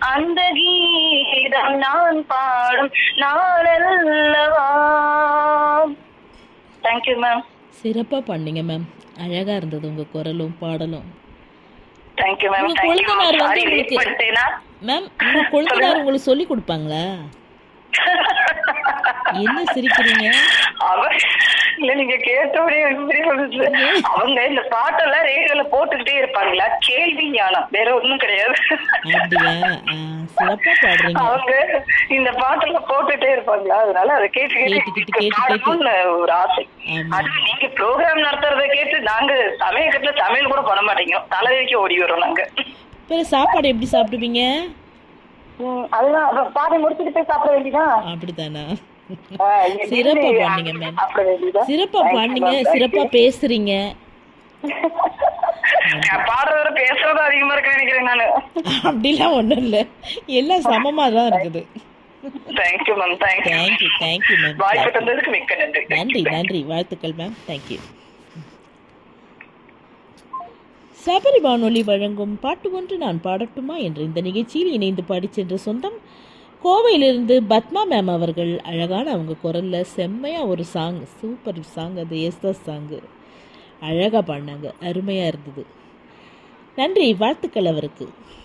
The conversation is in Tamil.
அந்த கீதம் நான் பாடும் நாளல்லவா தேங்க்யூ மேம் சிறப்பா பண்ணீங்க மேம் அழகா இருந்தது உங்க குரலும் பாடலும் தேங்க்யூ மேம் உங்க தேங்க்யூ கொழுந்தனார் வந்து சாரி லேட் உங்களுக்கு- பண்ணிட்டேனா மேம் உங்க கொழுந்தனார் உங்களுக்கு சொல்லி கொடுப்பாங்களா என்ன சிரிக்கிறீங்க அவ இல்ல நீங்க கேட்டோடனே எனக்கு தெரிய வந்துச்சு அவங்க இந்த பாட்டெல்லாம் ரேடியோல போட்டுக்கிட்டே இருப்பாங்களா கேள்வி ஞானம் வேற ஒண்ணும் கிடையாது அப்படியா ஆ, சிறப்பா பாடுறீங்க அவங்க இந்த பாட்டெல்லாம் போட்டுட்டே இருப்பாங்களா அதனால அதை கேட்டு கேட்டுக்கிட்டு, கேட்டு கேட்டு, பாடணும்னு ஒரு ஆசை ஆமா. அது நீங்க ப்ரோக்ராம் நடத்துறத கேட்டு நாங்க சமயக்கட்டுல சமையல் கூட பண்ண மாட்டேங்கிறோம் தலைவிக்கு ஓடி வரோம் நாங்க பிறகு சாப்பாடு எப்படி சாப்பிடுவீங்க ம், அதுதான் அப்ப பாடி முடிச்சுட்டு போய் சாப்பிட வேண்டியதான் அப்படித்தானா ஆ, இங்க சிறப்பா இருந்து பாடுனீங்க மேம் சாப்பிட வேண்டியதான் சிறப்பா Thank you, பாடுனீங்க ma'am. Thank சிறப்பா you. பேசுறீங்க நான் பாடுறத பேசுறதும் அதிகமா இருக்கு நினைக்கிறேன் நானு அப்படிலாம் ஒண்ணும் இல்ல எல்லாம் சமமா தான் இருக்குது thank you ma'am thank you thank you thank you ma'am வாய்ப்பு தந்ததுக்கு மிக்க நன்றி நன்றி நன்றி வாழ்த்துக்கள் மேம் தேங்க்யூ சபரி வானொலி வழங்கும் பாட்டு ஒன்று நான் பாடட்டுமா என்ற இந்த நிகழ்ச்சியில் இணைந்து பாடிச் சென்ற சொந்தம் கோவையிலிருந்து பத்மா மேம் அவர்கள் அழகான அவங்க குரல்ல செம்மையா ஒரு சாங் சூப்பர் சாங் அது எஸ்தஸ் சாங்கு அழகாக பாடினாங்க அருமையாக இருந்தது நன்றி வாழ்த்துக்கள் அவருக்கு